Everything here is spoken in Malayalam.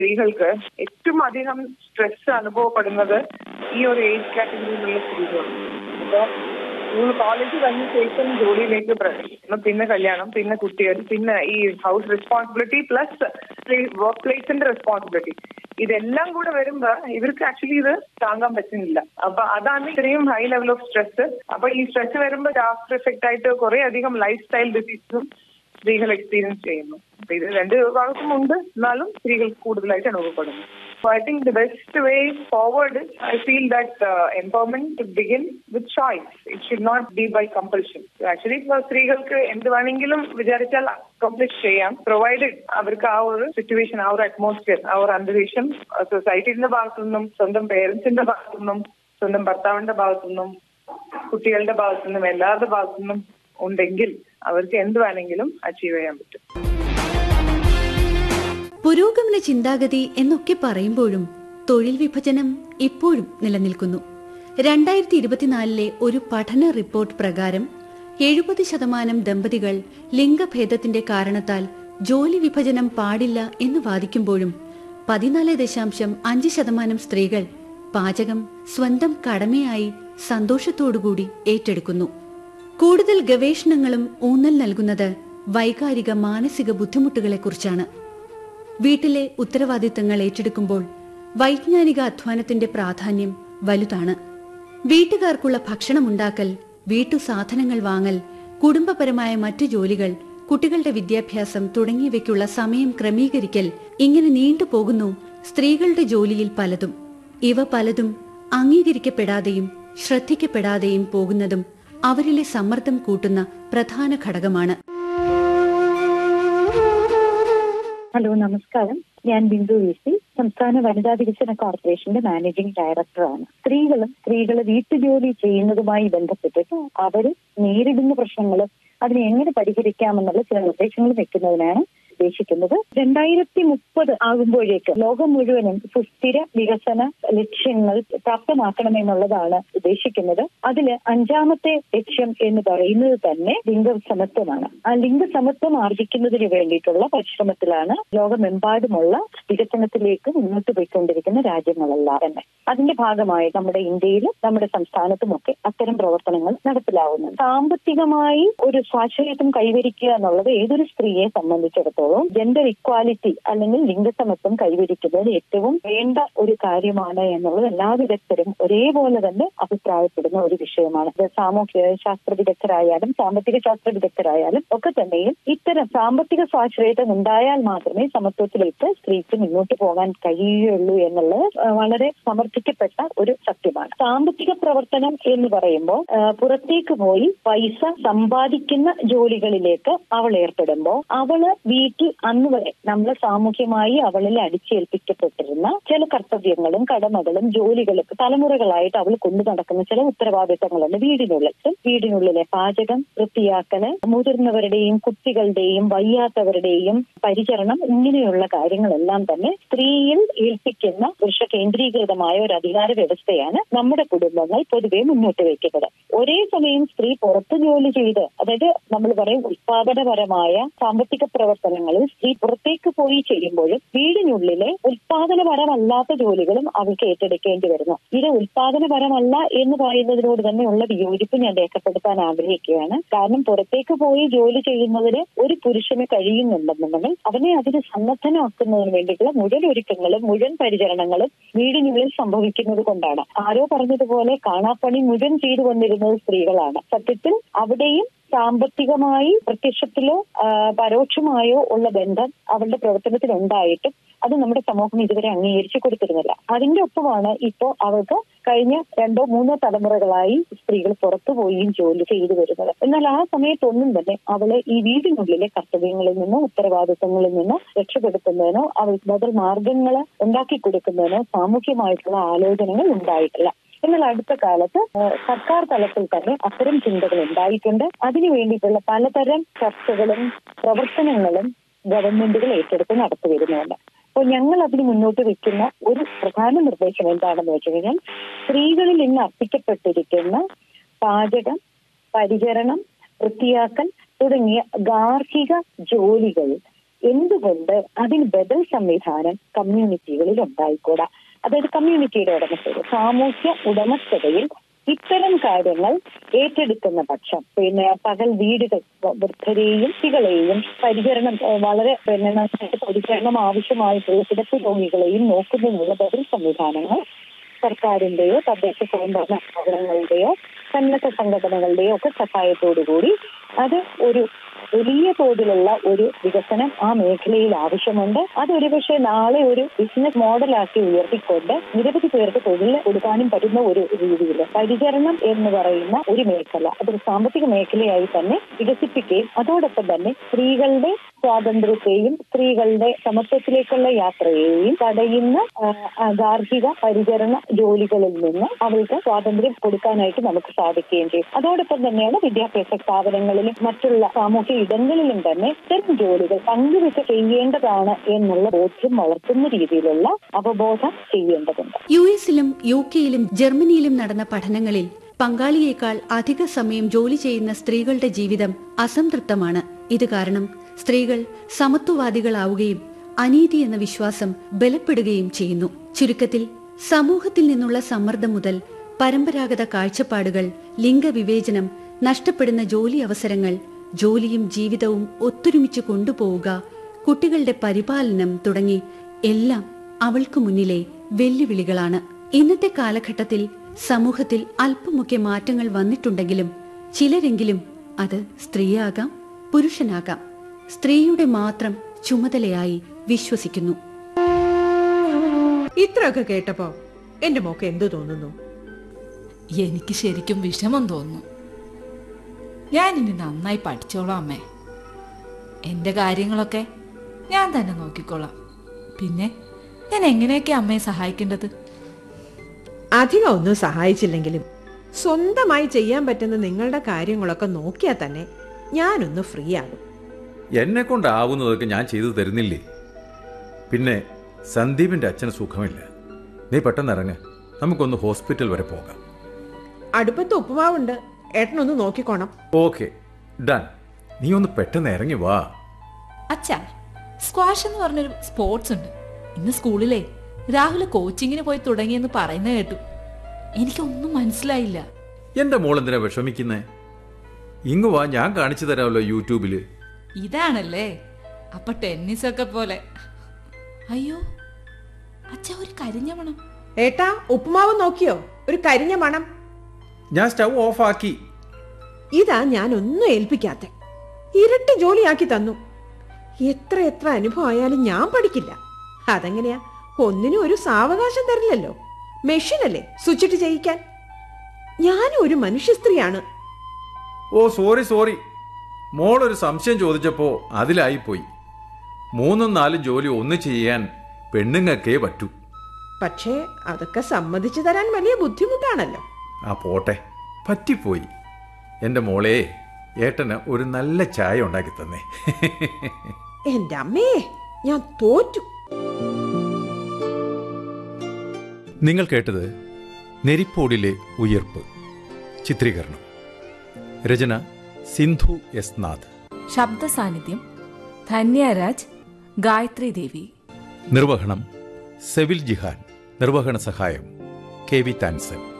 സ്ത്രീകൾക്ക് ഏറ്റവും അധികം സ്ട്രെസ് അനുഭവപ്പെടുന്നത് ഈ ഒരു ഏജ് കാറ്റഗറിയിലുള്ള സ്ത്രീകളാണ് അപ്പോൾ സ്കൂൾ കോളേജ് കഴിഞ്ഞ ശേഷം ജോലിയിലേക്ക് പ്രവേശിക്കുന്നു പിന്നെ കല്യാണം പിന്നെ കുട്ടികൾ പിന്നെ ഈ ഹൗസ് റെസ്പോൺസിബിലിറ്റി പ്ലസ് വർക്ക് പ്ലേസിന്റെ റെസ്പോൺസിബിലിറ്റി ഇതെല്ലാം കൂടെ വരുമ്പോ ഇവർക്ക് ആക്ച്വലി ഇത് താങ്ങാൻ പറ്റുന്നില്ല അപ്പൊ അതാണ് ഇത്രയും ഹൈ ലെവൽ ഓഫ് സ്ട്രെസ് അപ്പൊ ഈ സ്ട്രെസ് വരുമ്പോൾ ആഫ്റ്റർ എഫക്റ്റ് ആയിട്ട് കുറെ അധികം ലൈഫ് സ്റ്റൈൽ ഡിസീസും സ്ത്രീകൾ എക്സ്പീരിയൻസ് ചെയ്യുന്നു അപ്പൊ ഇത് രണ്ട് ഭാഗത്തും ഉണ്ട് എന്നാലും സ്ത്രീകൾക്ക് കൂടുതലായിട്ട് അനുഭവപ്പെടുന്നു so I think the best way forward I feel that empowerment to begin with choice it should not be by compulsion actually സ്ത്രീകൾക്ക് എന്ത് വേണമെങ്കിലും വിചാരിച്ചാൽ അക്കംപ്ലിഷ് ചെയ്യാം പ്രൊവൈഡഡ് അവർക്ക് ആ ഒരു സിറ്റുവേഷൻ ആ ഒരു അറ്റ്മോസ്ഫിയർ ആ ഒരു അന്തരീക്ഷം സൊസൈറ്റിയുടെ ഭാഗത്തുനിന്നും സ്വന്തം പേരൻസിന്റെ ഭാഗത്തുനിന്നും സ്വന്തം ഭർത്താവിന്റെ ഭാഗത്തുനിന്നും കുട്ടികളുടെ ഭാഗത്തുനിന്നും എല്ലാവരുടെ ഭാഗത്തുനിന്നും ഉണ്ടെങ്കിൽ അവർക്ക് എന്ത് വേണമെങ്കിലും അച്ചീവ് ചെയ്യാൻ പറ്റും പുരോഗമന ചിന്താഗതി എന്നൊക്കെ പറയുമ്പോഴും തൊഴിൽ വിഭജനം ഇപ്പോഴും നിലനിൽക്കുന്നു രണ്ടായിരത്തി ഇരുപത്തിനാലിലെ ഒരു പഠന റിപ്പോർട്ട് പ്രകാരം എഴുപത് ശതമാനം ദമ്പതികൾ ലിംഗഭേദത്തിന്റെ കാരണത്താൽ ജോലി വിഭജനം പാടില്ല എന്ന് വാദിക്കുമ്പോഴും പതിനാല് ദശാംശം അഞ്ച് ശതമാനം സ്ത്രീകൾ പാചകം സ്വന്തം കടമയായി സന്തോഷത്തോടുകൂടി ഏറ്റെടുക്കുന്നു കൂടുതൽ ഗവേഷണങ്ങളും ഊന്നൽ നൽകുന്നത് വൈകാരിക മാനസിക ബുദ്ധിമുട്ടുകളെക്കുറിച്ചാണ് വീട്ടിലെ ഉത്തരവാദിത്തങ്ങൾ ഏറ്റെടുക്കുമ്പോൾ വൈജ്ഞാനിക അധ്വാനത്തിന്റെ പ്രാധാന്യം വലുതാണ് വീട്ടുകാർക്കുള്ള ഭക്ഷണമുണ്ടാക്കൽ വീട്ടു സാധനങ്ങൾ വാങ്ങൽ കുടുംബപരമായ മറ്റു ജോലികൾ കുട്ടികളുടെ വിദ്യാഭ്യാസം തുടങ്ങിയവയ്ക്കുള്ള സമയം ക്രമീകരിക്കൽ ഇങ്ങനെ നീണ്ടുപോകുന്നു സ്ത്രീകളുടെ ജോലിയിൽ പലതും ഇവ പലതും അംഗീകരിക്കപ്പെടാതെയും ശ്രദ്ധിക്കപ്പെടാതെയും പോകുന്നതും അവരിലെ സമ്മർദ്ദം കൂട്ടുന്ന പ്രധാന ഘടകമാണ് ഹലോ നമസ്കാരം ഞാൻ ബിന്ദു വി സി സംസ്ഥാന വനിതാ വികസന കോർപ്പറേഷന്റെ മാനേജിംഗ് ഡയറക്ടറാണ് സ്ത്രീകളും സ്ത്രീകൾ വീട്ടുജോലി ചെയ്യുന്നതുമായി ബന്ധപ്പെട്ടിട്ട് അവർ നേരിടുന്ന പ്രശ്നങ്ങൾ അതിനെ എങ്ങനെ പരിഹരിക്കാമെന്നുള്ള ചില നിർദ്ദേശങ്ങൾ വെക്കുന്നതിനാണ് ഉദ്ദേശിക്കുന്നത് രണ്ടായിരത്തി മുപ്പത് ആകുമ്പോഴേക്ക് ലോകം മുഴുവനും സുസ്ഥിര വികസന ലക്ഷ്യങ്ങൾ പ്രാപ്തമാക്കണമെന്നുള്ളതാണ് ഉദ്ദേശിക്കുന്നത് അതില് അഞ്ചാമത്തെ ലക്ഷ്യം എന്ന് പറയുന്നത് തന്നെ ലിംഗസമത്വമാണ് ആ ലിംഗസമത്വം ആർജിക്കുന്നതിന് വേണ്ടിയിട്ടുള്ള പരിശ്രമത്തിലാണ് ലോകമെമ്പാടുമുള്ള വികസനത്തിലേക്ക് മുന്നോട്ട് പോയിക്കൊണ്ടിരിക്കുന്ന രാജ്യങ്ങളെല്ലാം തന്നെ അതിന്റെ ഭാഗമായി നമ്മുടെ ഇന്ത്യയിലും നമ്മുടെ സംസ്ഥാനത്തുമൊക്കെ അത്തരം പ്രവർത്തനങ്ങൾ നടപ്പിലാവുന്നുണ്ട് സാമ്പത്തികമായി ഒരു സ്വാശ്രയത്വം കൈവരിക്കുക എന്നുള്ളത് ഏതൊരു സ്ത്രീയെ സംബന്ധിച്ചിടത്തോളം ജെൻഡർ ഇക്വാലിറ്റി അല്ലെങ്കിൽ ലിംഗസമത്വം കൈവരിക്കുന്നത് ഏറ്റവും വേണ്ട ഒരു കാര്യമാണ് എന്നുള്ളത് എല്ലാ വിദഗ്ധരും ഒരേപോലെ തന്നെ അഭിപ്രായപ്പെടുന്ന ഒരു വിഷയമാണ് ഇത് സാമൂഹ്യ ശാസ്ത്ര വിദഗ്ധരായാലും സാമ്പത്തിക ശാസ്ത്ര വിദഗ്ധരായാലും ഒക്കെ തന്നെയും ഇത്തരം സാമ്പത്തിക സ്വാശ്രയത്വം ഉണ്ടായാൽ മാത്രമേ സമത്വത്തിലേക്ക് സ്ത്രീക്ക് മുന്നോട്ട് പോകാൻ കഴിയുകയുള്ളൂ എന്നുള്ളത് ആ, വളരെ സമർത്ഥിക്കപ്പെട്ട ഒരു സത്യമാണ് സാമ്പത്തിക പ്രവർത്തനം എന്ന് പറയുമ്പോൾ ആ, പുറത്തേക്ക് പോയി പൈസ സമ്പാദിക്കുന്ന ജോലികളിലേക്ക് അവൾ ഏർപ്പെടുമ്പോൾ അവള് വീട്ടിൽ അന്ന് വരെ നമ്മൾ സാമൂഹ്യമായി അവളിൽ അടിച്ചേൽപ്പിക്കപ്പെട്ടിരുന്ന ചില കർത്തവ്യങ്ങളും കടമകളും ജോലികളും തലമുറകളായിട്ട് അവൾ കൊണ്ടു നടക്കുന്ന ചില ഉത്തരവാദിത്തങ്ങളുണ്ട് വീടിനുള്ളിൽ വീടിനുള്ളിലെ പാചകം വൃത്തിയാക്കല് മുതിർന്നവരുടെയും കുട്ടികളുടെയും വയ്യാത്തവരുടെയും പരിചരണം ഇങ്ങനെയുള്ള കാര്യങ്ങളെല്ലാം തന്നെ സ്ത്രീയിൽ ഏൽപ്പിക്കുന്ന പുരുഷ കേന്ദ്രീകൃതമായ ഒരു അധികാര വ്യവസ്ഥയാണ് നമ്മുടെ കുടുംബങ്ങൾ പൊതുവെ മുന്നോട്ട് വയ്ക്കുന്നത് ഒരേ സമയം സ്ത്രീ പുറത്ത് ജോലി ചെയ്ത് അതായത് നമ്മൾ പറയും ഉത്പാദനപരമായ സാമ്പത്തിക പ്രവർത്തനങ്ങളിൽ സ്ത്രീ പുറത്തേക്ക് പോയി ചെയ്യുമ്പോഴും വീടിനുള്ളിലെ ഉത്പാദനപരമല്ലാത്ത ജോലികളും അവൾക്ക് ഏറ്റെടുക്കേണ്ടി വരുന്നു ഇത് ഉത്പാദനപരമല്ല എന്ന് പറയുന്നതിനോട് തന്നെയുള്ള വിയോജിപ്പ് ഞാൻ രേഖപ്പെടുത്താൻ ആഗ്രഹിക്കുകയാണ് കാരണം പുറത്തേക്ക് പോയി ജോലി ചെയ്യുന്നതിന് ഒരു പുരുഷന് കഴിയുന്നുണ്ടെന്നുണ്ടെങ്കിൽ അവനെ അതിന് സന്നദ്ധനാക്കുന്നതിന് വേണ്ടിയിട്ടുള്ള മുഴുവൻ ഒരുക്കങ്ങളും മുഴുവൻ പരിചരണങ്ങളും വീടിനുള്ളിൽ സംഭവിക്കുന്നത് കൊണ്ടാണ് ആരോ പറഞ്ഞതുപോലെ കാണാപ്പണി മുഴുവൻ ചെയ്തു വന്നിരുന്നത് സ്ത്രീകളാണ് സത്യത്തിൽ അവിടെയും സാമ്പത്തികമായി പ്രത്യക്ഷത്തിലോ ആ, പരോക്ഷമായോ ഉള്ള ബന്ധം അവളുടെ പ്രവർത്തനത്തിൽ ഉണ്ടായിട്ടും അത് നമ്മുടെ സമൂഹം ഇതുവരെ അംഗീകരിച്ചു കൊടുത്തിരുന്നില്ല അതിന്റെ ഒപ്പമാണ് ഇപ്പോ അവൾക്ക് കഴിഞ്ഞ രണ്ടോ മൂന്നോ തലമുറകളായി സ്ത്രീകൾ പുറത്തു പോയും ജോലി ചെയ്തു വരുന്നത് എന്നാൽ ആ സമയത്തൊന്നും തന്നെ അവളെ ഈ വീടിനുള്ളിലെ കർത്തവ്യങ്ങളിൽ നിന്നോ ഉത്തരവാദിത്തങ്ങളിൽ നിന്നോ രക്ഷപ്പെടുത്തുന്നതിനോ അവൾക്ക് ബദൽ മാർഗങ്ങൾ ഉണ്ടാക്കി കൊടുക്കുന്നതിനോ സാമൂഹ്യമായിട്ടുള്ള ആലോചനകൾ ഉണ്ടായിട്ടില്ല എന്നാൽ അടുത്ത കാലത്ത് ആ, സർക്കാർ തലത്തിൽ തന്നെ അത്തരം ചിന്തകൾ ഉണ്ടായിട്ടുണ്ട് അതിനു വേണ്ടിയിട്ടുള്ള പലതരം ചർച്ചകളും പ്രവർത്തനങ്ങളും ഗവൺമെന്റുകൾ ഏറ്റെടുത്ത് നടത്തി വരുന്നുണ്ട് അപ്പോൾ ഞങ്ങൾ അതിന് മുന്നോട്ട് വെക്കുന്ന ഒരു പ്രധാന നിർദ്ദേശം എന്താണെന്ന് വെച്ച് കഴിഞ്ഞാൽ സ്ത്രീകളിൽ ഇന്ന് അർപ്പിക്കപ്പെട്ടിരിക്കുന്ന പാചകം പരിചരണം വൃത്തിയാക്കൽ തുടങ്ങിയ ഗാർഹിക ജോലികൾ എന്തുകൊണ്ട് അതിന് ബദൽ സംവിധാനം കമ്മ്യൂണിറ്റികളിൽ ഉണ്ടായിക്കൂടാ അതായത് കമ്മ്യൂണിറ്റിയുടെ ഉടമസ്ഥത സാമൂഹ്യ ഉടമസ്ഥതയിൽ ഇത്തരം കാര്യങ്ങൾ ഏറ്റെടുക്കുന്ന പക്ഷം പിന്നെ പകൽ വീടുകൾ വ- വൃദ്ധരെയും കുട്ടികളെയും പരിചരണം ഏഹ് വളരെ പിന്നെ നന്നായിട്ട് പരിചരണം ആവശ്യമായിട്ടുള്ള കിടപ്പ് രോഗികളെയും നോക്കുന്നതിനുള്ള ബദൽ സംവിധാനങ്ങൾ സർക്കാരിന്റെയോ തദ്ദേശ സ്വയംഭരണ സ്ഥാപനങ്ങളുടെയോ സന്നദ്ധ സംഘടനകളുടെയോ ഒക്കെ സഹായത്തോടുകൂടി അത് ഒരു വലിയ തോതിലുള്ള ഒരു വികസനം ആ മേഖലയിൽ ആവശ്യമുണ്ട് അത് ഒരുപക്ഷെ നാളെ ഒരു ബിസിനസ് മോഡലാക്കി ഉയർത്തിക്കൊണ്ട് നിരവധി പേർക്ക് തൊഴിൽ കൊടുക്കാനും പറ്റുന്ന ഒരു രീതിയിൽ പരിചരണം എന്ന് പറയുന്ന ഒരു മേഖല അതൊരു സാമ്പത്തിക മേഖലയായി തന്നെ വികസിപ്പിക്കുകയും അതോടൊപ്പം തന്നെ സ്ത്രീകളുടെ സ്വാതന്ത്ര്യത്തെയും സ്ത്രീകളുടെ സമത്വത്തിലേക്കുള്ള യാത്രയെയും തടയുന്ന ആ, ആ, ഗാർഹിക പരിചരണ ജോലികളിൽ നിന്ന് അവർക്ക് സ്വാതന്ത്ര്യം കൊടുക്കാനായിട്ട് നമുക്ക് സാധിക്കുകയും ചെയ്യും അതോടൊപ്പം തന്നെയാണ് വിദ്യാഭ്യാസ സ്ഥാപനങ്ങളിലും മറ്റുള്ള സാമൂഹ്യ ഇടങ്ങളിലും തന്നെ ഇത്തരം ജോലികൾ പങ്കുവെച്ച് ചെയ്യേണ്ടതാണ് എന്നുള്ള ബോധ്യം വളർത്തുന്ന രീതിയിലുള്ള അവബോധം ചെയ്യേണ്ടതുണ്ട് യു എസിലും യു കെയിലും ജർമ്മനിയിലും നടന്ന പഠനങ്ങളിൽ പങ്കാളിയേക്കാൾ അധിക സമയം ജോലി ചെയ്യുന്ന സ്ത്രീകളുടെ ജീവിതം അസംതൃപ്തമാണ് ഇത് കാരണം സ്ത്രീകൾ സമത്വവാദികളാവുകയും അനീതി എന്ന വിശ്വാസം ബലപ്പെടുകയും ചെയ്യുന്നു ചുരുക്കത്തിൽ സമൂഹത്തിൽ നിന്നുള്ള സമ്മർദ്ദം മുതൽ പരമ്പരാഗത കാഴ്ചപ്പാടുകൾ ലിംഗവിവേചനം നഷ്ടപ്പെടുന്ന ജോലി അവസരങ്ങൾ ജോലിയും ജീവിതവും ഒത്തൊരുമിച്ച് കൊണ്ടുപോവുക കുട്ടികളുടെ പരിപാലനം തുടങ്ങി എല്ലാം അവൾക്ക് മുന്നിലെ വെല്ലുവിളികളാണ് ഇന്നത്തെ കാലഘട്ടത്തിൽ സമൂഹത്തിൽ അല്പമൊക്കെ മാറ്റങ്ങൾ വന്നിട്ടുണ്ടെങ്കിലും ചിലരെങ്കിലും അത് സ്ത്രീയാകാം പുരുഷനാകാം സ്ത്രീയുടെ മാത്രം ചുമതലയായി വിശ്വസിക്കുന്നു ഇത്രയൊക്കെ കേട്ടപ്പോ എന്റെ മോക്ക് എന്തു തോന്നുന്നു എനിക്ക് ശരിക്കും വിഷമം തോന്നുന്നു ഞാൻ ഇനി നന്നായി പഠിച്ചോളാം അമ്മേ എൻ്റെ കാര്യങ്ങളൊക്കെ ഞാൻ തന്നെ നോക്കിക്കോളാം പിന്നെ ഞാൻ എങ്ങനെയൊക്കെ അമ്മയെ സഹായിക്കേണ്ടത് അധികം ഒന്നും സഹായിച്ചില്ലെങ്കിലും സ്വന്തമായി ചെയ്യാൻ പറ്റുന്ന നിങ്ങളുടെ കാര്യങ്ങളൊക്കെ നോക്കിയാൽ തന്നെ ഞാനൊന്ന് ഫ്രീ ആകും എന്നെ കൊണ്ടാവുന്നതൊക്കെ ഞാൻ ചെയ്തു തരുന്നില്ലേ പിന്നെ സന്ദീപിന്റെ അച്ഛന് സുഖമില്ല നീ പെട്ടെന്ന് ഇറങ്ങ് നമുക്കൊന്ന് ഹോസ്പിറ്റൽ വരെ പോകാം അടുപ്പത്ത് ഉപ്പുമാവുണ്ട് ഏട്ടനൊന്ന് നോക്കിക്കോണം ഓക്കെ ഡൺ നീ ഒന്ന് പെട്ടെന്ന് ഇറങ്ങി വാ അച്ഛാ സ്ക്വാഷ് എന്ന് പറഞ്ഞൊരു സ്പോർട്സ് ഉണ്ട് ഇന്ന് സ്കൂളിലെ രാഹുൽ കോച്ചിങ്ങിന് പോയി തുടങ്ങിയെന്ന് പറയുന്നത് കേട്ടു എനിക്കൊന്നും മനസ്സിലായില്ല എന്റെ മോൾ എന്തിനാ വിഷമിക്കുന്നേ ഇങ്ങ് വാ ഞാൻ കാണിച്ചു തരാമല്ലോ യൂട്യൂബില് ഇതാണല്ലേ അപ്പൊ ടെന്നീസ് ഒക്കെ പോലെ അയ്യോ അച്ഛാ ഒരു കരിഞ്ഞ മണം ഏട്ടാ ഉപ്പുമാവ് നോക്കിയോ ഒരു കരിഞ്ഞ മണം ഞാൻ സ്റ്റൗ ഓഫ് ആക്കി ഇതാ ഞാൻ ഒന്നും ഏൽപ്പിക്കാത്ത ഇരട്ടി ജോലിയാക്കി തന്നു എത്ര എത്ര അനുഭവം ആയാലും ഞാൻ പഠിക്കില്ല അതെങ്ങനെയാ ഒന്നിനും ഒരു സാവകാശം തരില്ലല്ലോ മെഷീനല്ലേ സ്വിച്ചിട്ട് ചെയ്യിക്കാൻ ഞാനും ഒരു മനുഷ്യ സ്ത്രീയാണ് ഓ സോറി സോറി മോൾ ഒരു സംശയം ചോദിച്ചപ്പോ അതിലായിപ്പോയി മൂന്നും നാലും ജോലി ഒന്ന് ചെയ്യാൻ പെണ്ണുങ്ങൾക്കേ പറ്റൂ പക്ഷേ അതൊക്കെ സമ്മതിച്ചു തരാൻ വലിയ ബുദ്ധിമുട്ടാണല്ലോ ആ പോട്ടെ പറ്റിപ്പോയി എൻ്റെ മോളെ ഏട്ടന് ഒരു നല്ല ചായ ഉണ്ടാക്കി തന്നേ എന്റെ അമ്മേ ഞാൻ തോറ്റു നിങ്ങൾ കേട്ടത് നെരിപ്പോടിലെ ഉയർപ്പ് ചിത്രീകരണം രചന സിന്ധു എസ് നാഥ് ശബ്ദ സാന്നിധ്യം ധന്യരാജ് ഗായത്രി ദേവി നിർവഹണം സെവിൽ ജിഹാൻ നിർവഹണ സഹായം കെ വി താൻസൻ